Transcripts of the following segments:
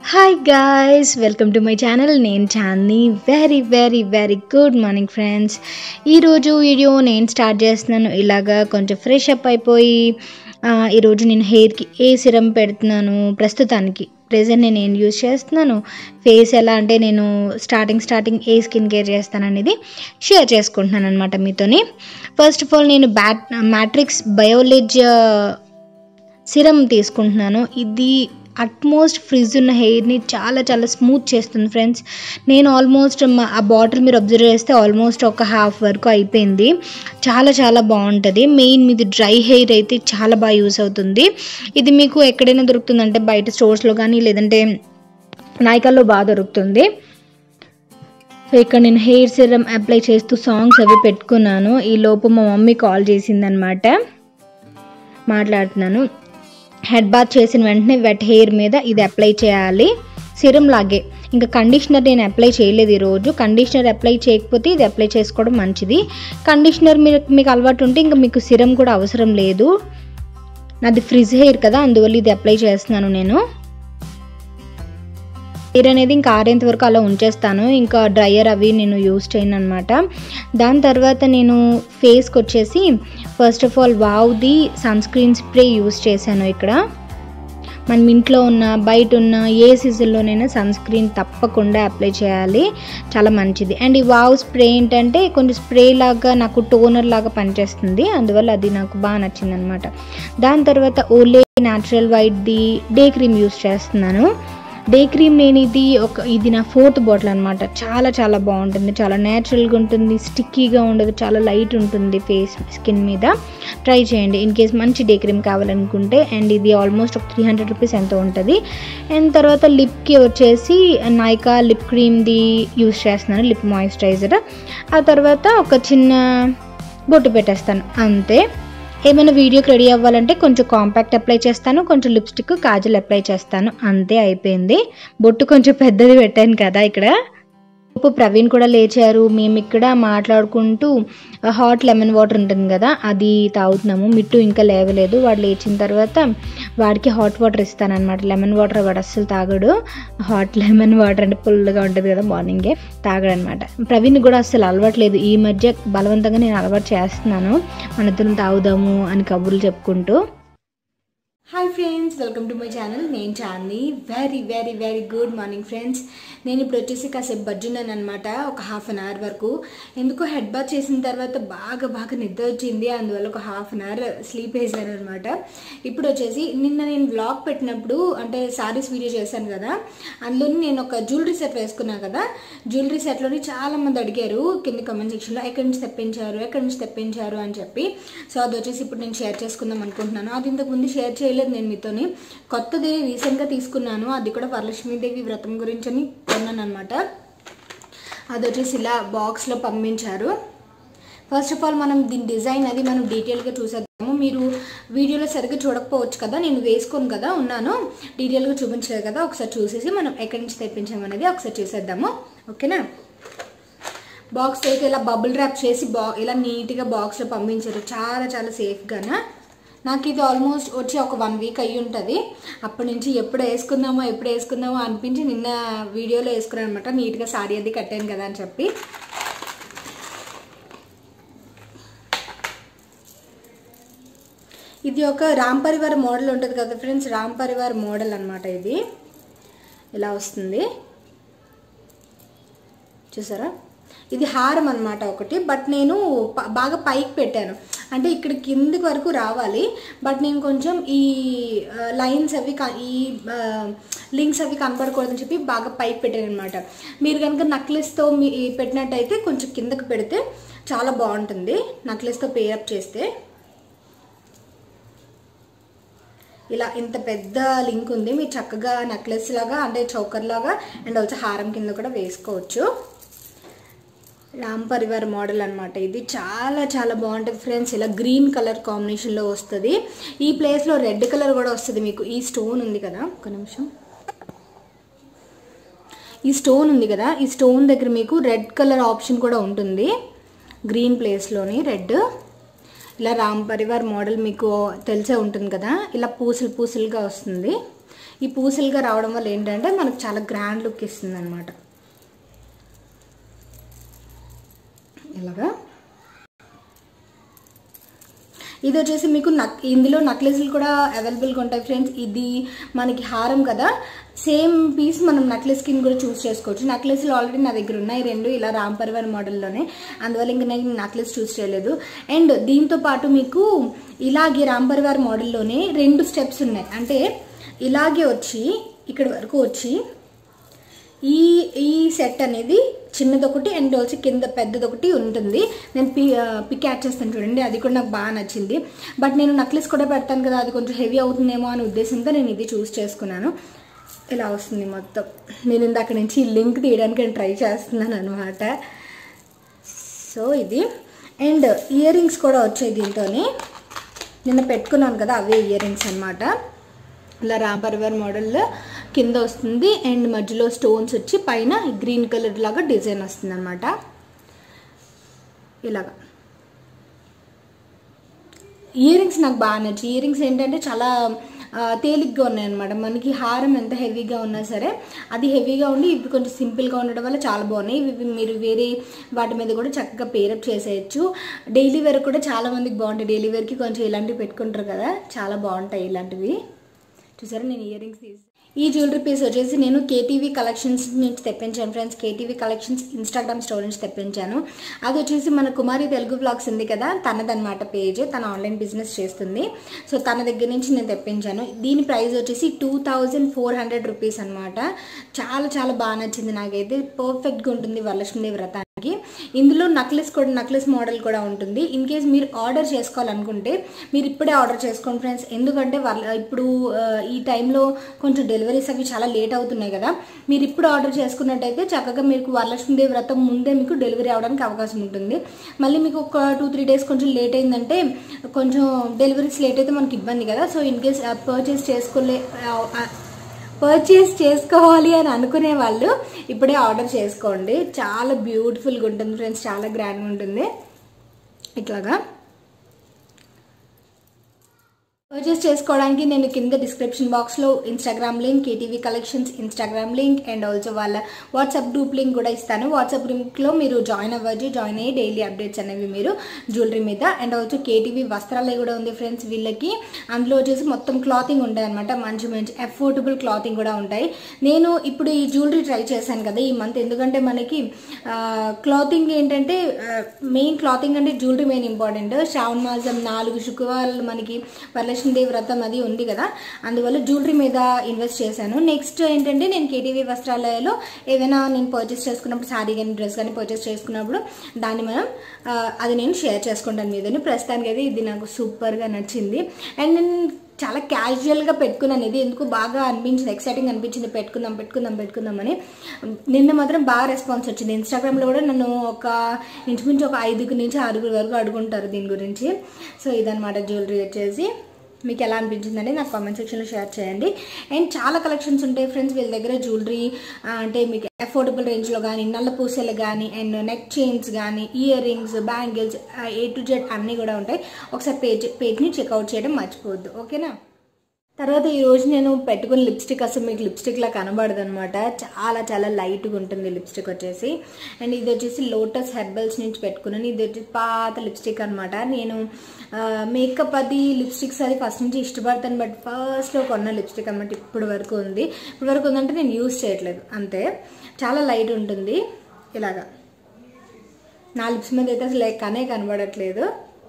hi guys welcome to my channel నేను Chandini very very very good morning friends ఈరోజు video నేను start చేస్తున్నాను ఇలాగా కొంచెం ఫ్రెష్ అప్ అయిపోయి ఆ, ఈరోజు నేను హెయిర్కి ఏ సిరం పెడుతున్నాను ప్రస్తుతానికి ప్రెజెంట్ నేను ఏం యూజ్ చేస్తున్నాను ఫేస్ ఎలా అంటే నేను స్టార్టింగ్ స్టార్టింగ్ ఏ స్కిన్ కేర్ చేస్తాను అనేది షేర్ చేసుకుంటున్నాను అనమాట మీతోని ఫస్ట్ ఆఫ్ ఆల్ నేను బ్యాట్ మ్యాట్రిక్స్ బయోలెజ్ సిరం తీసుకుంటున్నాను ఇది అట్మోస్ట్ ఫ్రిజ్ ఉన్న హెయిర్ని చాలా చాలా స్మూత్ చేస్తుంది ఫ్రెండ్స్ నేను ఆల్మోస్ట్ ఆ బాటిల్ మీరు అబ్జర్వ్ చేస్తే ఆల్మోస్ట్ ఒక హాఫ్ వరకు అయిపోయింది చాలా చాలా బాగుంటుంది మెయిన్ మీది డ్రై హెయిర్ అయితే చాలా బాగా యూస్ అవుతుంది ఇది మీకు ఎక్కడైనా దొరుకుతుందంటే బయట స్టోర్స్లో కానీ లేదంటే నాయకాల్లో బాగా దొరుకుతుంది సో ఇక్కడ నేను హెయిర్ సిరం అప్లై చేస్తూ సాంగ్స్ అవి పెట్టుకున్నాను ఈ లోపు మా మమ్మీ కాల్ చేసిందనమాట మాట్లాడుతున్నాను హెడ్ బాత్ చేసిన వెంటనే వెట్ హెయిర్ మీద ఇది అప్లై చేయాలి సిరం లాగే ఇంకా కండిషనర్ నేను అప్లై చేయలేదు ఈరోజు కండిషనర్ అప్లై చేయకపోతే ఇది అప్లై చేసుకోవడం మంచిది కండిషనర్ మీరు మీకు అలవాటు ఉంటే ఇంకా మీకు సిరం కూడా అవసరం లేదు నాది ఫ్రిజ్ హెయిర్ కదా అందువల్ల ఇది అప్లై చేస్తున్నాను నేను హెయిర్ అనేది ఇంకా ఆరేంత వరకు అలా ఉంచేస్తాను ఇంకా డ్రయర్ అవి నేను యూస్ చేయను అనమాట దాని తర్వాత నేను ఫేస్కి వచ్చేసి ఫస్ట్ ఆఫ్ ఆల్ వావ్ది సన్ స్క్రీన్ స్ప్రే యూస్ చేశాను ఇక్కడ మనం ఇంట్లో ఉన్న బయట ఉన్న ఏ సీజన్లోనైనా సన్ స్క్రీన్ తప్పకుండా అప్లై చేయాలి చాలా మంచిది అండ్ ఈ వావ్ స్ప్రే ఏంటంటే కొంచెం స్ప్రే లాగా నాకు టోనర్ లాగా పనిచేస్తుంది అందువల్ల అది నాకు బాగా నచ్చింది అనమాట దాని తర్వాత ఓలే న్యాచురల్ వైట్ది డే క్రీమ్ యూస్ చేస్తున్నాను డే క్రీమ్ నేను ఇది ఒక ఇది నా ఫోర్త్ బాటిల్ అనమాట చాలా చాలా బాగుంటుంది చాలా న్యాచురల్గా ఉంటుంది స్టిక్కీగా ఉండదు చాలా లైట్ ఉంటుంది ఫేస్ స్కిన్ మీద ట్రై చేయండి ఇన్ కేస్ మంచి డే క్రీమ్ కావాలనుకుంటే అండ్ ఇది ఆల్మోస్ట్ ఒక త్రీ హండ్రెడ్ రూపీస్ ఎంతో ఉంటుంది అండ్ తర్వాత లిప్కి వచ్చేసి నైకా లిప్ క్రీమ్ది యూస్ చేస్తున్నాను లిప్ మాయిశ్చరైజర్ ఆ తర్వాత ఒక చిన్న బొట్టు పెట్టేస్తాను అంతే ఏమైనా వీడియోకి రెడీ అవ్వాలంటే కొంచెం కాంపాక్ట్ అప్లై చేస్తాను కొంచెం లిప్స్టిక్ కాజల్ అప్లై చేస్తాను అంతే అయిపోయింది బొట్టు కొంచెం పెద్దది పెట్టాను కదా ఇక్కడ ఇప్పుడు ప్రవీణ్ కూడా లేచారు మేము ఇక్కడ మాట్లాడుకుంటూ హాట్ లెమన్ వాటర్ ఉంటుంది కదా అది తాగుతున్నాము మిట్టు ఇంకా లేవలేదు వాడు లేచిన తర్వాత వాడికి హాట్ వాటర్ ఇస్తానన్నమాట లెమన్ వాటర్ వాడు అస్సలు తాగడు హాట్ లెమన్ వాటర్ అంటే పుల్లగా ఉంటుంది కదా మార్నింగే తాగడనమాట ప్రవీణ్ కూడా అస్సలు అలవాట్లేదు ఈ మధ్య బలవంతంగా నేను అలవాటు చేస్తున్నాను మన ఇద్దరం తాగుదాము అని కబుర్లు చెప్పుకుంటూ hi friends welcome to my channel నేను చాంది very very very good morning friends నేను ఇప్పుడు వచ్చేసి కాసేపు బజ్జున్నాను అనమాట ఒక హాఫ్ అన్ అవర్ వరకు ఎందుకో హెడ్ బాత్ చేసిన తర్వాత బాగా బాగా నిద్ర వచ్చింది అందువల్ల ఒక హాఫ్ అన్ అవర్ స్లీప్ వేసాను అనమాట ఇప్పుడు వచ్చేసి నిన్న నేను వ్లాగ్ పెట్టినప్పుడు అంటే సారీస్ వీడియో చేశాను కదా అందులోని నేను ఒక జ్యువెలరీ సెట్ వేసుకున్నాను కదా జ్యువెలరీ సెట్లోని చాలా మంది అడిగారు కింద కామెంట్ సెక్షన్లో ఎక్కడి నుంచి తెప్పించారు ఎక్కడి నుంచి తెప్పించారు అని చెప్పి సో అది వచ్చేసి ఇప్పుడు నేను షేర్ చేసుకుందాం అనుకుంటున్నాను అది ఇంతకు ముందు షేర్ చేయలేదు నేను మీతోని కొత్తది రీసెంట్గా తీసుకున్నాను అది కూడా వరలక్ష్మీదేవి వ్రతం గురించి అని కొన్నాను అనమాట అది వచ్చేసి ఇలా బాక్స్లో పంపించారు ఫస్ట్ ఆఫ్ ఆల్ మనం దీని డిజైన్ అది మనం డీటెయిల్గా చూసేద్దాము మీరు వీడియోలో సరిగ్గా చూడకపోవచ్చు కదా నేను వేసుకోను కదా ఉన్నాను డీటెయిల్గా చూపించలేదు కదా ఒకసారి చూసేసి మనం ఎక్కడి నుంచి తెప్పించామనేది ఒకసారి చూసేద్దాము ఓకేనా బాక్స్ అయితే ఇలా బబుల్ ర్యాప్ చేసి బా ఇలా నీట్గా బాక్స్లో పంపించారు చాలా చాలా సేఫ్గానా నాకు ఇది ఆల్మోస్ట్ వచ్చి ఒక వన్ వీక్ అయ్యి ఉంటుంది అప్పటి నుంచి ఎప్పుడు వేసుకుందామో ఎప్పుడు వేసుకుందామో అనిపించి నిన్న వీడియోలో వేసుకున్నాను అనమాట నీట్గా సారీ అది కట్టాను కదా అని చెప్పి ఇది ఒక రామ్ పరివార్ మోడల్ ఉంటుంది కదా ఫ్రెండ్స్ రామ్ పరివార్ మోడల్ అనమాట ఇది ఇలా వస్తుంది చూసారా ఇది హారం అనమాట ఒకటి బట్ నేను ప- బాగా పైకి పెట్టాను అంటే ఇక్కడ కిందికి వరకు రావాలి బట్ నేను కొంచెం ఈ లైన్స్ అవి క- ఈ లింక్స్ అవి కనపడకూడదని చెప్పి బాగా పైకి పెట్టాను అనమాట మీరు కనుక నక్లెస్తో మీ పెట్టినట్టయితే కొంచెం కిందకి పెడితే చాలా బాగుంటుంది నక్లెస్తో పేరప్ చేస్తే ఇలా ఇంత పెద్ద లింక్ ఉంది మీరు చక్కగా నెక్లెస్ లాగా అంటే చౌకర్ లాగా అండ్ ఆల్సో హారం కింద కూడా వేసుకోవచ్చు రామ్ పరివార్ మోడల్ అనమాట ఇది చాలా చాలా బాగుంటుంది ఫ్రెండ్స్ ఇలా గ్రీన్ కలర్ కాంబినేషన్లో వస్తుంది ఈ ప్లేస్లో రెడ్ కలర్ కూడా వస్తుంది మీకు ఈ స్టోన్ ఉంది కదా ఒక నిమిషం ఈ స్టోన్ ఉంది కదా ఈ స్టోన్ దగ్గర మీకు రెడ్ కలర్ ఆప్షన్ కూడా ఉంటుంది గ్రీన్ ప్లేస్లోని రెడ్ ఇలా రామ్ పరివార్ మోడల్ మీకు తెలిసే ఉంటుంది కదా ఇలా పూసలు పూసలుగా వస్తుంది ఈ పూసలుగా రావడం వల్ల ఏంటంటే మనకు చాలా గ్రాండ్ లుక్ ఇస్తుంది అనమాట ఇలాగా ఇది వచ్చేసి మీకు నక్ ఇందులో నక్లెస్లు కూడా అవైలబుల్గా ఉంటాయి ఫ్రెండ్స్ ఇది మనకి హారం కదా సేమ్ పీస్ మనం నెక్లెస్ కింద కూడా చూస్ చేసుకోవచ్చు నెక్లెస్లు ఆల్రెడీ నా దగ్గర ఉన్నాయి రెండు ఇలా రామ్ పరివార్ మోడల్లోనే అందువల్ల ఇంకా నేను నెక్లెస్ చూస్ చేయలేదు అండ్ దీంతో పాటు మీకు ఇలాగే రామ్ పరివార్ మోడల్లోనే రెండు స్టెప్స్ ఉన్నాయి అంటే ఇలాగే వచ్చి ఇక్కడ వరకు వచ్చి ఈ ఈ సెట్ అనేది చిన్నదొకటి అండ్ ఆల్సో కింద పెద్దదొకటి ఉంటుంది నేను పి పిక్ యాడ్ చేస్తాను చూడండి అది కూడా నాకు బాగా నచ్చింది బట్ నేను నక్లెస్ కూడా పెడతాను కదా అది కొంచెం హెవీ అవుతుందేమో అనే ఉద్దేశంతో నేను ఇది చూస్ చేసుకున్నాను ఇలా వస్తుంది మొత్తం నేను ఇందాక నుంచి ఈ లింక్ తీయడానికి నేను ట్రై చేస్తున్నాను అనమాట సో ఇది అండ్ ఇయర్ రింగ్స్ కూడా వచ్చాయి దీంతోని నిన్న పెట్టుకున్నాను కదా అవే ఇయర్ రింగ్స్ అనమాట ఇలా రాంపర్వర్ మోడల్ కింద వస్తుంది అండ్ మధ్యలో స్టోన్స్ వచ్చి పైన గ్రీన్ కలర్ లాగా డిజైన్ వస్తుంది అనమాట ఇలాగా ఇయర్ రింగ్స్ నాకు బాగా నచ్చి ఇయర్ రింగ్స్ ఏంటంటే చాలా ఆ, తేలిగ్గా ఉన్నాయి అనమాట మనకి హారం ఎంత హెవీగా ఉన్నా సరే అది హెవీగా ఉండి ఇవి కొంచెం సింపుల్గా ఉండడం వల్ల చాలా బాగున్నాయి ఇవి మీరు వేరే వాటి మీద కూడా చక్కగా పేరప్ చేసేయచ్చు డైలీ వేర్ కూడా చాలా మందికి బాగుంటాయి డైలీ వేర్కి కొంచెం ఇలాంటివి పెట్టుకుంటారు కదా చాలా బాగుంటాయి ఇలాంటివి చూసారా నేను ఇయర్ రింగ్స్ తీసి ఈ జ్యువెలరీ పీస్ వచ్చేసి నేను కేటీవీ కలెక్షన్స్ నుంచి తెప్పించాను friends KTV collections Instagram store నుంచి తెప్పించాను అది వచ్చేసి మన కుమారి తెలుగు బ్లాగ్స్ ఉంది కదా తనదన్నమాట పేజ్ తన ఆన్లైన్ బిజినెస్ చేస్తుంది సో తన దగ్గర నుంచి నేను తెప్పించాను దీని ప్రైస్ వచ్చేసి two thousand four hundred rupees అనమాట చాలా చాలా బాగా నచ్చింది నాకైతే పర్ఫెక్ట్గా ఉంటుంది వరలక్ష్మి వ్రతానికి ఇందులో నక్లెస్ కూడా నక్లెస్ మోడల్ కూడా ఉంటుంది ఇన్ కేస్ మీరు ఆర్డర్ చేసుకోవాలనుకుంటే మీరు ఇప్పుడే ఆర్డర్ చేసుకోండి ఫ్రెండ్స్ ఎందుకంటే వాళ్ళ ఇప్పుడు ఆ, ఈ టైంలో కొంచెం డెలివరీస్ అవి చాలా లేట్ అవుతున్నాయి కదా మీరు ఇప్పుడు ఆర్డర్ చేసుకున్నట్టయితే చక్కగా మీకు వరలక్ష్మీదేవి వ్రతం ముందే మీకు డెలివరీ అవడానికి అవకాశం ఉంటుంది మళ్ళీ మీకు ఒక టూ త్రీ డేస్ కొంచెం లేట్ అయిందంటే కొంచెం డెలివరీస్ లేట్ అయితే మనకి ఇబ్బంది కదా సో ఇన్ కేస్ పర్చేస్ చేసుకోలే ఆ, పర్చేస్ చేసుకోవాలి అని అనుకునే వాళ్ళు ఇప్పుడే ఆర్డర్ చేసుకోండి చాలా బ్యూటిఫుల్గా ఉంటుంది ఫ్రెండ్స్ చాలా గ్రాండ్గా ఉంటుంది ఇట్లాగా పర్చేస్ చేసుకోవడానికి నేను కింద డిస్క్రిప్షన్ బాక్స్లో Instagram link KTV collections Instagram link and also వాళ్ళ వాట్సాప్ గ్రూప్ లింక్ కూడా ఇస్తాను వాట్సాప్ లింక్లో మీరు జాయిన్ అవ్వచ్చు జాయిన్ అయ్యి డైలీ అప్డేట్స్ అనేవి మీరు జ్యువెలరీ మీద అండ్ ఆల్సో కేటీవీ వస్త్రాలయ కూడా ఉంది ఫ్రెండ్స్ వీళ్ళకి అందులో వచ్చేసి మొత్తం క్లాతింగ్ ఉంటాయి అనమాట మంచి మంచి అఫోర్డబుల్ క్లాతింగ్ కూడా ఉంటాయి నేను ఇప్పుడు ఈ జ్యువెలరీ ట్రై చేశాను కదా ఈ మంత్ ఎందుకంటే మనకి క్లాతింగ్ ఏంటంటే మెయిన్ క్లాతింగ్ అంటే జ్యువెలరీ మెయిన్ ఇంపార్టెంట్ శ్రావణ మాసం నాలుగు శుక్రవారాలు మనకి వరలక్ష్మీదేవి వ్రతం అది ఉంది కదా అందువల్ల జ్యువెలరీ మీద ఇన్వెస్ట్ చేశాను నెక్స్ట్ ఏంటంటే నేను కేటీవీ వస్త్రాలయాలో ఏదైనా నేను పర్చేస్ చేసుకున్నప్పుడు శారీ కానీ డ్రెస్ కానీ పర్చేస్ చేసుకున్నప్పుడు దాన్ని మనం ఆ, అది నేను షేర్ చేసుకుంటాను మీదని ప్రస్తుతానికి అయితే ఇది నాకు సూపర్గా నచ్చింది అండ్ నేను చాలా క్యాజువల్గా పెట్టుకున్నాను ఇది ఎందుకు బాగా అనిపించింది ఎక్సైటింగ్ అనిపించింది పెట్టుకుందాం పెట్టుకుందాం పెట్టుకుందామని నిన్న మాత్రం బాగా రెస్పాన్స్ వచ్చింది ఇన్స్టాగ్రామ్లో కూడా నన్ను ఒక ఇంచుమించు ఒక ఐదుగురు నుంచి ఆరుగురు వరకు అడుగుంటారు దీని గురించి సో ఇదనమాట జ్యువెలరీ వచ్చేసి మీకు ఎలా అనిపించిందండి నాకు కామెంట్ సెక్షన్లో షేర్ చేయండి అండ్ చాలా కలెక్షన్స్ ఉంటాయి ఫ్రెండ్స్ వీళ్ళ దగ్గర జ్యువెలరీ అంటే మీకు అఫోర్డబుల్ రేంజ్లో కానీ నల్ల పూసలు కానీ అండ్ నెక్ చైన్స్ కానీ earrings bangles A to Z అన్నీ కూడా ఉంటాయి ఒకసారి పేజ్ పేజ్ని చెక్అవుట్ చేయడం మర్చిపోవద్దు ఓకేనా తర్వాత ఈ రోజు నేను పెట్టుకున్న లిప్స్టిక్ అసలు మీకు లిప్స్టిక్ లా కనబడదు అనమాట చాలా చాలా లైట్గా ఉంటుంది లిప్స్టిక్ వచ్చేసి అండ్ ఇది వచ్చేసి లోటస్ హెర్బల్స్ నుంచి పెట్టుకున్నాను ఇది వచ్చేసి పాత లిప్స్టిక్ అనమాట నేను మేకప్ అది లిప్స్టిక్స్ అది ఫస్ట్ నుంచి ఇష్టపడతాను బట్ ఫస్ట్లో కొన్న లిప్స్టిక్ అనమాట ఇప్పుడు వరకు ఉంది ఇప్పుడు వరకు ఉందంటే నేను యూస్ చేయట్లేదు అంతే చాలా లైట్ ఉంటుంది ఇలాగా నా లిప్స్ మీద అయితే అసలు కనే కనబడట్లేదు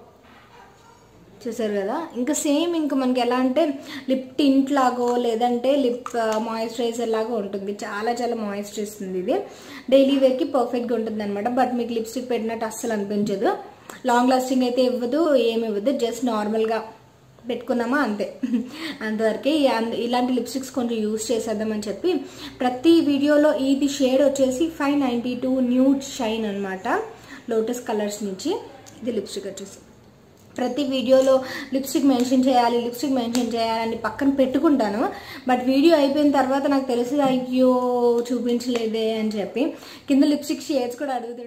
చూసారు కదా ఇంకా సేమ్ ఇంకా మనకి ఎలా అంటే లిప్ టింట్ లాగో లేదంటే లిప్ మాయిశ్చరైజర్ లాగా ఉంటుంది చాలా చాలా మాయిశ్చర్ ఇస్తుంది ఇది డైలీ వేర్కి పర్ఫెక్ట్గా ఉంటుంది అనమాట బట్ మీకు లిప్స్టిక్ పెట్టినట్టు అస్సలు అనిపించదు లాంగ్ లాస్టింగ్ అయితే ఇవ్వదు ఏమి ఇవ్వదు జస్ట్ నార్మల్గా పెట్టుకున్నామా అంతే అంతవరకే ఈ అంద- ఇలాంటి లిప్స్టిక్స్ కొంచెం యూస్ చేసేద్దామని చెప్పి ప్రతి వీడియోలో ఇది షేడ్ వచ్చేసి five ninety two nude shine అనమాట లోటస్ కలర్స్ నుంచి ఇది లిప్స్టిక్ వచ్చేసి ప్రతి వీడియోలో లిప్స్టిక్ మెన్షన్ చేయాలి లిప్స్టిక్ మెన్షన్ చేయాలని పక్కన పెట్టుకుంటాను బట్ వీడియో అయిపోయిన తర్వాత నాకు తెలుసు అయ్యో చూపించలేదే అని చెప్పి కింద లిప్స్టిక్ షేడ్స్ కూడా అడుగుతుంటారు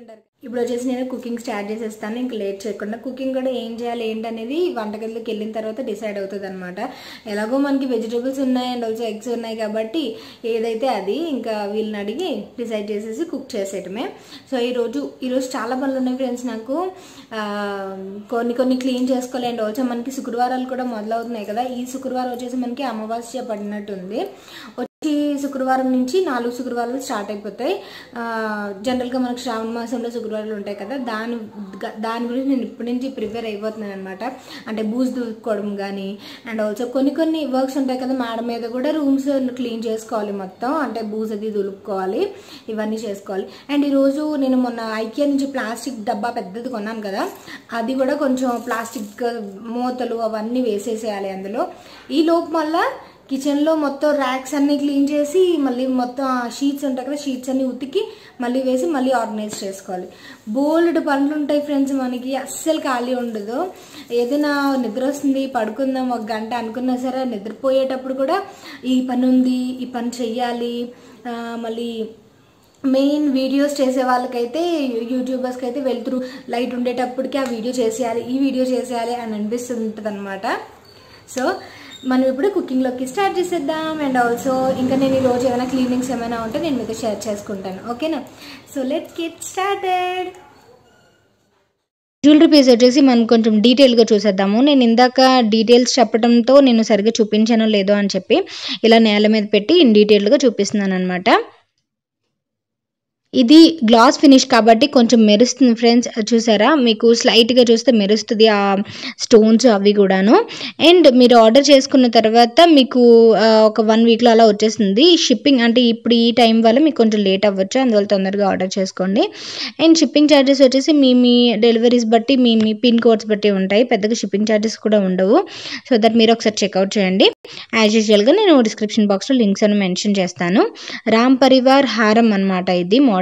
ఇప్పుడు వచ్చేసి నేను కుకింగ్ స్టార్ట్ చేసేస్తాను ఇంకా లేట్ చేయకుండా కుకింగ్ కూడా ఏం చేయాలి ఏంటనేది వంటగదిలోకి వెళ్ళిన తర్వాత డిసైడ్ అవుతుంది అనమాట ఎలాగో మనకి వెజిటేబుల్స్ ఉన్నాయి అండ్ ఆల్సో ఎగ్స్ ఉన్నాయి కాబట్టి ఏదైతే అది ఇంకా వీళ్ళని అడిగి డిసైడ్ చేసేసి కుక్ చేసేయటమే సో ఈరోజు ఈరోజు చాలా పనులు ఉన్నాయి ఫ్రెండ్స్ నాకు ఆ, కొన్ని కొన్ని క్లీన్ చేసుకోవాలి అండ్ ఆల్సో మనకి శుక్రవారాలు కూడా మొదలవుతున్నాయి కదా ఈ శుక్రవారం వచ్చేసి మనకి అమావాస్య పడినట్టుంది వచ్చి శుక్రవారం నుంచి నాలుగు శుక్రవారాలు స్టార్ట్ అయిపోతాయి ఆ, జనరల్గా మనకు శ్రావణ మాసంలో శుక్రవారాలు ఉంటాయి కదా దాని దాని గురించి నేను ఇప్పటి నుంచి ప్రిపేర్ అయిపోతున్నాను అనమాట అంటే బూజు దులుపుకోవడం కానీ అండ్ ఆల్సో కొన్ని కొన్ని వర్క్స్ ఉంటాయి కదా మేడ మీద కూడా రూమ్స్ క్లీన్ చేసుకోవాలి మొత్తం అంటే బూజ్ అది దులుపుకోవాలి ఇవన్నీ చేసుకోవాలి అండ్ ఈరోజు నేను మొన్న ఐకియా నుంచి ప్లాస్టిక్ డబ్బా పెద్దది కొన్నాను కదా అది కూడా కొంచెం ప్లాస్టిక్ మూతలు అవన్నీ వేసేసేయాలి అందులో ఈ లోపు మళ్ళా కిచెన్లో మొత్తం ర్యాక్స్ అన్ని క్లీన్ చేసి మళ్ళీ మొత్తం షీట్స్ ఉంటాయి కదా షీట్స్ అన్ని ఉతికి మళ్ళీ వేసి మళ్ళీ ఆర్గనైజ్ చేసుకోవాలి బోల్డ్ పనులు ఉంటాయి ఫ్రెండ్స్ మనకి అస్సలు ఖాళీ ఉండదు ఏదైనా నిద్ర వస్తుంది పడుకుందాం ఒక గంట అనుకున్నా సరే నిద్రపోయేటప్పుడు కూడా ఈ పని ఉంది ఈ పని చెయ్యాలి ఆ, మళ్ళీ మెయిన్ వీడియోస్ చేసే వాళ్ళకైతే యూట్యూబర్స్కి అయితే వెళ్తురు లైట్ ఉండేటప్పటికి ఆ వీడియో చేసేయాలి ఈ వీడియో చేసేయాలి అని అనిపిస్తుంటుంది అనమాట సో మనం ఇప్పుడు కుకింగ్లోకి స్టార్ట్ చేసేద్దాం అండ్ ఆల్సో ఇంకా నేను ఈరోజు ఏమైనా క్లీనింగ్స్ ఏమైనా ఉంటే నేను మీతో షేర్ చేసుకుంటాను ఓకేనా so let's get started jewellery piece వచ్చేసి మనం కొంచెం డీటెయిల్గా చూసేద్దాము నేను ఇందాక డీటెయిల్స్ చెప్పడంతో నేను సరిగ్గా చూపించానో లేదో అని చెప్పి ఇలా నేల మీద పెట్టి ఇన్ డీటెయిల్డ్గా చూపిస్తున్నాను అనమాట ఇది గ్లాస్ ఫినిష్ కాబట్టి కొంచెం మెరుస్తుంది ఫ్రెండ్స్ చూసారా మీకు స్లైట్గా చూస్తే మెరుస్తుంది ఆ స్టోన్స్ అవి కూడాను అండ్ మీరు ఆర్డర్ చేసుకున్న తర్వాత మీకు ఆ, ఒక వన్ వీక్లో అలా వచ్చేస్తుంది షిప్పింగ్ అంటే ఇప్పుడు ఈ టైం వల్ల మీకు కొంచెం లేట్ అవ్వచ్చు అందువల్ల తొందరగా ఆర్డర్ చేసుకోండి అండ్ షిప్పింగ్ ఛార్జెస్ వచ్చేసి మీ మీ డెలివరీస్ బట్టి మీ మీ పిన్ కోడ్స్ బట్టి ఉంటాయి పెద్దగా షిప్పింగ్ ఛార్జెస్ కూడా ఉండవు సో దట్ మీరు ఒకసారి చెక్అవుట్ చేయండి యాజ్ యూజువల్గా నేను డిస్క్రిప్షన్ బాక్స్లో లింక్స్ అని మెన్షన్ చేస్తాను రామ్ పరివార్ హారం అన్నమాట ఇది మోడల్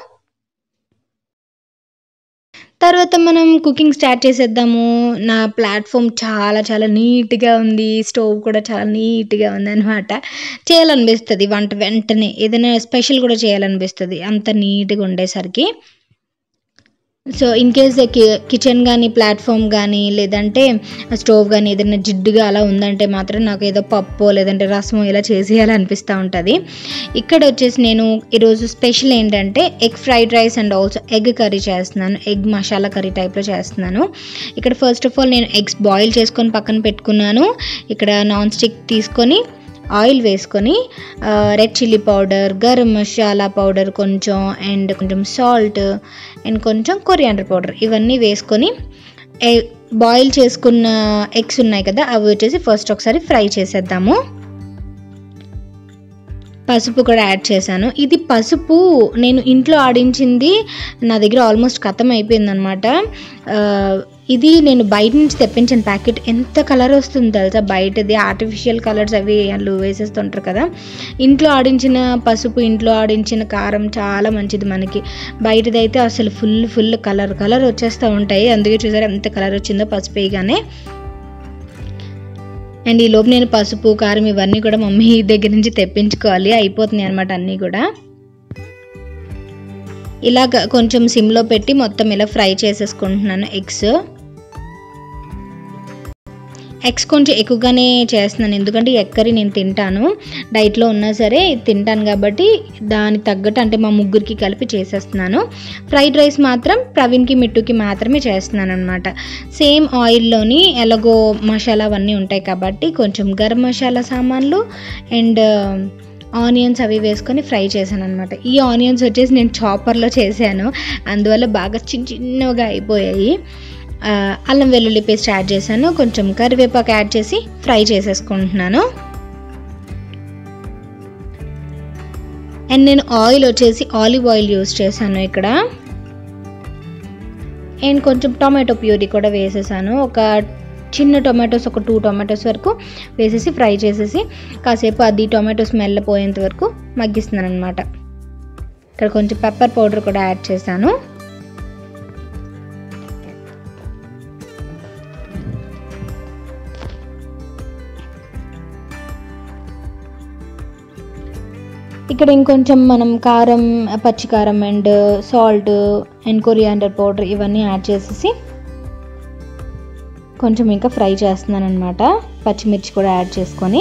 తర్వాత మనం కుకింగ్ స్టార్ట్ చేసేద్దాము నా ప్లాట్ఫామ్ చాలా చాలా నీట్గా ఉంది స్టవ్ కూడా చాలా నీట్గా ఉంది అనమాట చేయాలనిపిస్తుంది వంట వెంటనే ఏదైనా స్పెషల్ కూడా చేయాలనిపిస్తుంది అంత నీట్గా ఉండేసరికి సో ఇన్ కేస్ కిచెన్ కానీ ప్లాట్ఫామ్ కానీ లేదంటే స్టవ్ కానీ ఏదైనా జిడ్డుగా అలా ఉందంటే మాత్రం నాకు ఏదో పప్పు లేదంటే రసము ఇలా చేసేయాలనిపిస్తూ ఉంటుంది ఇక్కడ వచ్చేసి నేను ఈరోజు స్పెషల్ ఏంటంటే egg fried rice and also egg curry చేస్తున్నాను ఎగ్ మసాలా కర్రీ టైప్లో చేస్తున్నాను ఇక్కడ ఫస్ట్ ఆఫ్ ఆల్ నేను ఎగ్స్ బాయిల్ చేసుకొని పక్కన పెట్టుకున్నాను ఇక్కడ నాన్ స్టిక్ తీసుకొని ఆయిల్ వేసుకొని red chilli powder garam masala powder కొంచెం అండ్ కొంచెం సాల్ట్ అండ్ కొంచెం కొరియాండర్ పౌడర్ ఇవన్నీ వేసుకొని బాయిల్ చేసుకున్న ఎగ్స్ ఉన్నాయి కదా అవి వచ్చేసి ఫస్ట్ ఒకసారి ఫ్రై చేసేద్దాము పసుపు కూడా యాడ్ చేశాను ఇది పసుపు నేను ఇంట్లో ఆడించింది నా దగ్గర ఆల్మోస్ట్ ఖతం అయిపోయిందనమాట ఇది నేను బయట నుంచి తెప్పించిన ప్యాకెట్ ఎంత కలర్ వస్తుంది తెలుసా బయటది ఆర్టిఫిషియల్ కలర్స్ అవి వాళ్ళు వేసేస్తుంటారు కదా ఇంట్లో ఆడించిన పసుపు ఇంట్లో ఆడించిన కారం చాలా మంచిది మనకి బయటది అయితే అసలు ఫుల్ ఫుల్ కలర్ కలర్ వచ్చేస్తూ ఉంటాయి అందుకే చూసారా ఎంత కలర్ వచ్చిందో పసుపు వేయగానే అండ్ ఈ లోపు నేను పసుపు కారం ఇవన్నీ కూడా మమ్మీ దగ్గర నుంచి తెప్పించుకోవాలి అయిపోతున్నాయి అనమాట అన్నీ కూడా ఇలాగ కొంచెం సిమ్లో పెట్టి మొత్తం ఇలా ఫ్రై చేసేసుకుంటున్నాను ఎగ్స్ ఎగ్స్ కొంచెం ఎక్కువగానే చేస్తున్నాను ఎందుకంటే ఎగ్ కర్రీ నేను తింటాను డైట్లో ఉన్నా సరే తింటాను కాబట్టి దానికి తగ్గట్టు అంటే మా ముగ్గురికి కలిపి చేసేస్తున్నాను ఫ్రైడ్ రైస్ మాత్రం ప్రవీణ్కి మిట్టుకి మాత్రమే చేస్తున్నాను అనమాట సేమ్ ఆయిల్లోని ఎలాగో మసాలా అవన్నీ ఉంటాయి కాబట్టి కొంచెం గరం మసాలా సామాన్లు అండ్ ఆనియన్స్ అవి వేసుకొని ఫ్రై చేశాను అనమాట ఈ ఆనియన్స్ వచ్చేసి నేను చాపర్లో చేశాను అందువల్ల బాగా చిన్న చిన్నగా అయిపోయాయి ఆ, అల్లం వెల్లుల్లి పేస్ట్ యాడ్ చేశాను కొంచెం కరివేపాకు యాడ్ చేసి ఫ్రై చేసేసుకుంటున్నాను అండ్ నేను ఆయిల్ వచ్చేసి ఆలివ్ ఆయిల్ యూస్ చేశాను ఇక్కడ అండ్ కొంచెం టొమాటో ప్యూరీ కూడా వేసేసాను ఒక చిన్న టొమాటోస్ ఒక టూ టొమాటోస్ వరకు వేసేసి ఫ్రై చేసేసి కాసేపు అది టొమాటో స్మెల్ పోయేంత వరకు మగ్గిస్తున్నాను అనమాట ఇక్కడ కొంచెం పెప్పర్ పౌడర్ కూడా యాడ్ చేశాను ఇక్కడ ఇంకొంచెం మనం కారం పచ్చికారం and salt and coriander powder ఇవన్నీ యాడ్ చేసేసి కొంచెం ఇంకా ఫ్రై చేస్తున్నాను అనమాట పచ్చిమిర్చి కూడా యాడ్ చేసుకొని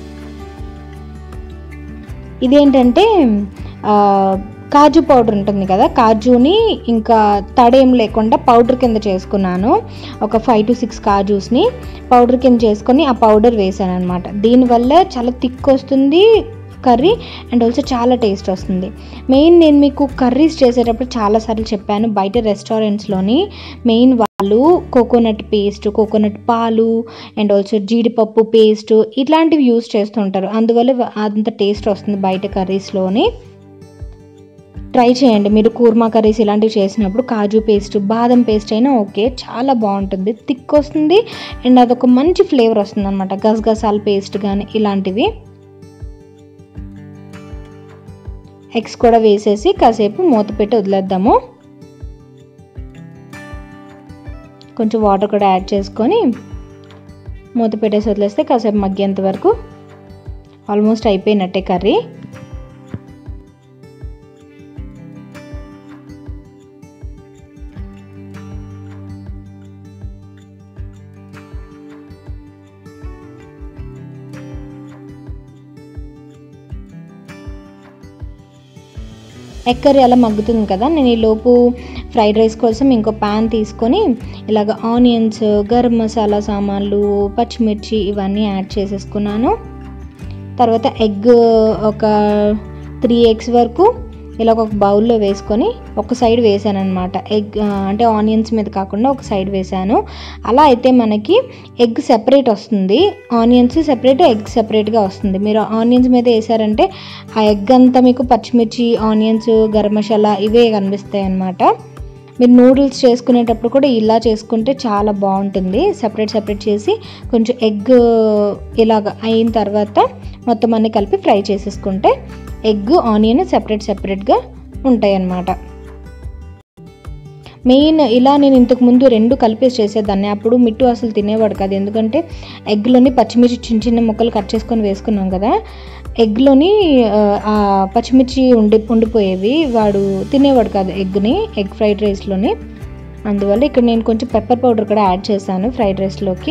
ఇదేంటంటే ఆ, కాజు పౌడర్ ఉంటుంది కదా కాజుని ఇంకా తడేం లేకుండా పౌడర్ కింద చేసుకున్నాను ఒక ఫైవ్ టు సిక్స్ కాజూస్ని పౌడర్ కింద చేసుకొని ఆ పౌడర్ వేసాను అనమాట దీనివల్ల చాలా థిక్ వస్తుంది కర్రీ అండ్ ఆల్సో చాలా టేస్ట్ వస్తుంది మెయిన్ నేను మీకు కర్రీస్ చేసేటప్పుడు చాలాసార్లు చెప్పాను బయట రెస్టారెంట్స్లోని మెయిన్ వాళ్ళు కోకోనట్ పేస్ట్ కోకోనట్ పాలు అండ్ ఆల్సో జీడిపప్పు పేస్ట్ ఇట్లాంటివి యూస్ చేస్తుంటారు అందువల్ల వ- అంత టేస్ట్ వస్తుంది బయట కర్రీస్లోని ట్రై చేయండి మీరు కూర్మా కర్రీస్ ఇలాంటివి చేసినప్పుడు కాజు పేస్ట్ బాదం పేస్ట్ అయినా ఓకే చాలా బాగుంటుంది థిక్ వస్తుంది అండ్ అదొక మంచి ఫ్లేవర్ వస్తుంది అనమాట గసగసాల పేస్ట్ కానీ ఇలాంటివి ఎగ్స్ కూడా వేసేసి కాసేపు మూత పెట్టి వదిలేద్దాము కొంచెం వాటర్ కూడా యాడ్ చేసుకొని మూత పెట్టేసి వదిలేస్తే కాసేపు మగ్గేంత వరకు ఆల్మోస్ట్ అయిపోయినట్టే కర్రీ ఎగ్ కర్రీ అలా మగ్గుతుంది కదా నేను ఈ లోపు ఫ్రైడ్ రైస్ కోసం ఇంకో ప్యాన్ తీసుకొని ఇలాగ ఆనియన్స్ గరం మసాలా సామాన్లు పచ్చిమిర్చి ఇవన్నీ యాడ్ చేసేసుకున్నాను తర్వాత ఎగ్ ఒక త్రీ ఎగ్స్ వరకు ఇలా ఒక బౌల్లో వేసుకొని ఒక సైడ్ వేసాను అనమాట ఎగ్ ఆ, అంటే ఆనియన్స్ మీద కాకుండా ఒక సైడ్ వేసాను అలా అయితే మనకి ఎగ్ సెపరేట్ వస్తుంది ఆనియన్స్ సెపరేట్ ఎగ్ సెపరేట్గా వస్తుంది మీరు ఆనియన్స్ మీద వేసారంటే ఆ ఎగ్ అంతా మీకు పచ్చిమిర్చి ఆనియన్స్ గరం మసాలా ఇవే కనిపిస్తాయి అన్నమాట మీరు నూడిల్స్ చేసుకునేటప్పుడు కూడా ఇలా చేసుకుంటే చాలా బాగుంటుంది సపరేట్ సపరేట్ చేసి కొంచెం ఎగ్ ఇలాగ అయిన తర్వాత మొత్తం అన్ని కలిపి ఫ్రై చేసేసుకుంటే ఎగ్ ఆనియన్ సెపరేట్ సెపరేట్గా ఉంటాయి అన్నమాట మెయిన్ ఇలా నేను ఇంతకు ముందు రెండు కలిపేసి చేసేదాన్ని అప్పుడు మిట్టు అసలు తినేవాడు కాదు ఎందుకంటే ఎగ్లోని పచ్చిమిర్చి చిన్న చిన్న ముక్కలు కట్ చేసుకొని వేసుకున్నాం కదా ఎగ్లోని ఆ, ఆ పచ్చిమిర్చి ఉండి ఉండిపోయేవి వాడు తినేవాడు కాదు ఎగ్ని ఎగ్ ఫ్రైడ్ రైస్లోని అందువల్ల ఇక్కడ నేను కొంచెం పెప్పర్ పౌడర్ కూడా యాడ్ చేశాను ఫ్రైడ్ రైస్లోకి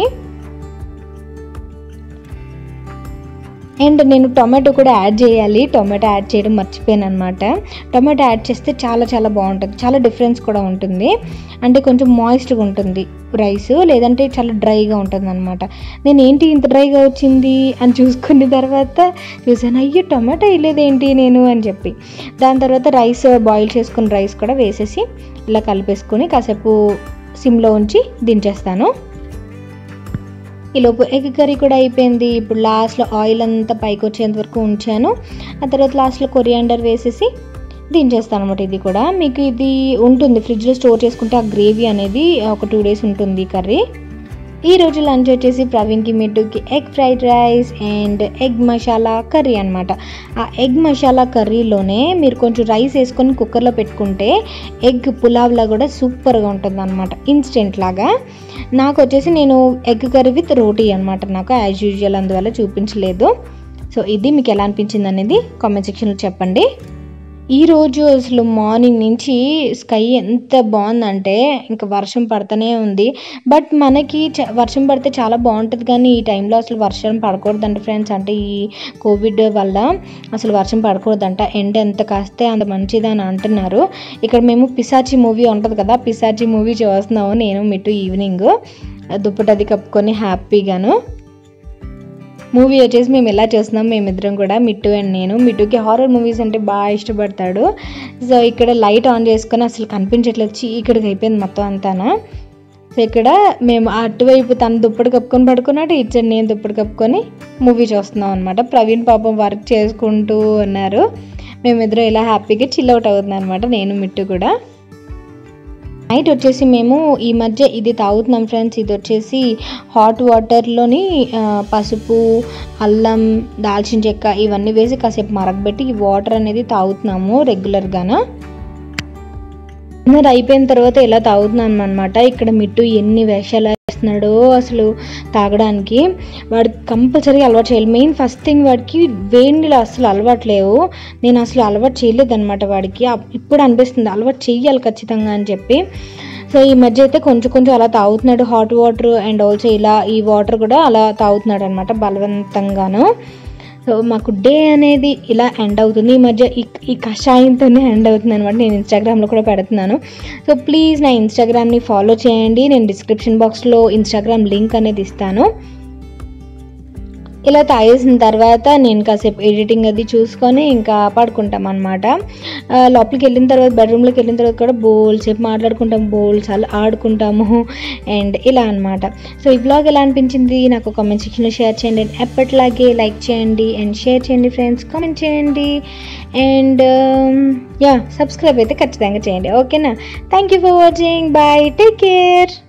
అండ్ నేను టొమాటో కూడా యాడ్ చేయాలి టొమాటో యాడ్ చేయడం మర్చిపోయాను అనమాట టొమాటో యాడ్ చేస్తే చాలా చాలా బాగుంటుంది చాలా డిఫరెన్స్ కూడా ఉంటుంది అంటే కొంచెం మాయిస్ట్గా ఉంటుంది రైస్ లేదంటే చాలా డ్రైగా ఉంటుంది అనమాట నేను ఏంటి ఇంత డ్రైగా వచ్చింది అని చూసుకున్న తర్వాత చూసాను అయ్యో టొమాటో వేయలేదేంటి నేను అని చెప్పి దాని తర్వాత రైస్ బాయిల్ చేసుకున్న రైస్ కూడా వేసేసి ఇలా కలిపేసుకొని కాసేపు సిమ్లో ఉంచి దించేస్తాను ఈలోపు ఎగ్ కర్రీ కూడా అయిపోయింది ఇప్పుడు లాస్ట్లో ఆయిల్ అంతా పైకి వచ్చేంత వరకు ఉంచాను ఆ తర్వాత లాస్ట్లో కొరియాండర్ వేసేసి దించేస్తాను అనమాట ఇది కూడా మీకు ఇది ఉంటుంది ఫ్రిడ్జ్లో స్టోర్ చేసుకుంటే ఆ గ్రేవీ అనేది ఒక టూ డేస్ ఉంటుంది ఈ కర్రీ ఈ రోజు లంచ్ వచ్చేసి ప్రవీణ్కి మిట్టుకి egg fried rice and egg masala curry అనమాట ఆ ఎగ్ మసాలా కర్రీలోనే మీరు కొంచెం రైస్ వేసుకొని కుక్కర్లో పెట్టుకుంటే ఎగ్ పులావ్లా కూడా సూపర్గా ఉంటుంది అనమాట ఇన్స్టెంట్ లాగా నాకు వచ్చేసి నేను ఎగ్ కర్రీ విత్ రోటీ అనమాట నాకు యాజ్ యూజువల్ అందువల్ల చూపించలేదు సో ఇది మీకు ఎలా అనిపించింది అనేది కామెంట్ సెక్షన్లో చెప్పండి ఈ రోజు అసలు మార్నింగ్ నుంచి స్కై ఎంత బాగుందంటే ఇంకా వర్షం పడుతూనే ఉంది బట్ మనకి చ- వర్షం పడితే చాలా బాగుంటుంది కానీ ఈ టైంలో అసలు వర్షం పడకూడదంట ఫ్రెండ్స్ అంటే ఈ కోవిడ్ వల్ల అసలు వర్షం పడకూడదంట ఎండ ఎంత కాస్తే అంత మంచిది అని అంటున్నారు ఇక్కడ మేము పిశాచి మూవీ ఉంటుంది కదా పిశాచి మూవీ చూస్తున్నాము నేను మిట్టు ఈవినింగ్ దుప్పటది కప్పుకొని హ్యాపీగాను మూవీ వచ్చేసి మేము ఎలా చూస్తున్నాం మేమిద్దరం కూడా మిట్టు అండ్ నేను మిట్టుకి హారర్ మూవీస్ అంటే బాగా ఇష్టపడతాడు సో ఇక్కడ లైట్ ఆన్ చేసుకొని అసలు కనిపించట్లేదు చీకటికి అయిపోయింది మొత్తం అంతానా సో ఇక్కడ మేము అటువైపు తను దుప్పటి కప్పుకొని పడుకున్నాడు ఇచ్చాడు నేను దుప్పటి కప్పుకొని మూవీ చూస్తున్నాం అనమాట ప్రవీణ్ పాపం వర్క్ చేసుకుంటూ ఉన్నారు మేమిద్దరం ఇలా హ్యాపీగా చిల్ అవుట్ అవుతుంది అనమాట నేను మిట్టు కూడా నైట్ వచ్చేసి మేము ఈ మధ్య ఇది తాగుతున్నాం ఫ్రెండ్స్ ఇది వచ్చేసి హాట్ వాటర్లోని ఆ, పసుపు అల్లం దాల్చిన చెక్క ఇవన్నీ వేసి కాసేపు మరగబెట్టి ఈ వాటర్ అనేది తాగుతున్నాము రెగ్యులర్గాన డిన్నర్ అయిపోయిన తర్వాత ఇలా తాగుతున్నాను అనమాట ఇక్కడ మిట్టు ఎన్ని వేషాలు వేస్తున్నాడో అసలు తాగడానికి వాడికి కంపల్సరీగా అలవాటు చేయాలి మెయిన్ ఫస్ట్ థింగ్ వాడికి వేడి నీళ్ళు అసలు అలవాటు లేవు నేను అసలు అలవాటు చేయలేదన్నమాట వాడికి అప్- ఇప్పుడు అనిపిస్తుంది అలవాటు చెయ్యాలి ఖచ్చితంగా అని చెప్పి సో ఈ మధ్య అయితే కొంచెం కొంచెం అలా తాగుతున్నాడు హాట్ వాటర్ అండ్ ఆల్సో ఇలా ఈ వాటర్ కూడా అలా తాగుతున్నాడు అనమాట బలవంతంగాను సో మాకు డే అనేది ఇలా ఎండ్ అవుతుంది ఈ మధ్య ఈ ఈ కషాయంతోనే ఎండ్ అవుతుంది అనమాట నేను ఇన్స్టాగ్రామ్లో కూడా పెడుతున్నాను సో ప్లీజ్ నా ఇన్స్టాగ్రామ్ని ఫాలో చేయండి నేను డిస్క్రిప్షన్ బాక్స్లో ఇన్స్టాగ్రామ్ లింక్ అనేది ఇస్తాను ఇలా తాగేసిన తర్వాత నేను కాసేపు ఎడిటింగ్ అది చూసుకొని ఇంకా పడుకుంటాం అనమాట లోపలికి వెళ్ళిన తర్వాత బెడ్రూమ్లోకి వెళ్ళిన తర్వాత కూడా బోల్ సేపు మాట్లాడుకుంటాం బోల్స్ అలా ఆడుకుంటాము అండ్ ఇలా అనమాట సో ఈ బ్లాగ్ ఎలా అనిపించింది నాకు కామెంట్ సెక్షన్లో షేర్ చేయండి అండ్ ఎప్పటిలాగే లైక్ చేయండి అండ్ షేర్ చేయండి ఫ్రెండ్స్ కామెంట్ చేయండి అండ్ యా సబ్స్క్రైబ్ అయితే ఖచ్చితంగా చేయండి ఓకేనా thank you for watching bye take care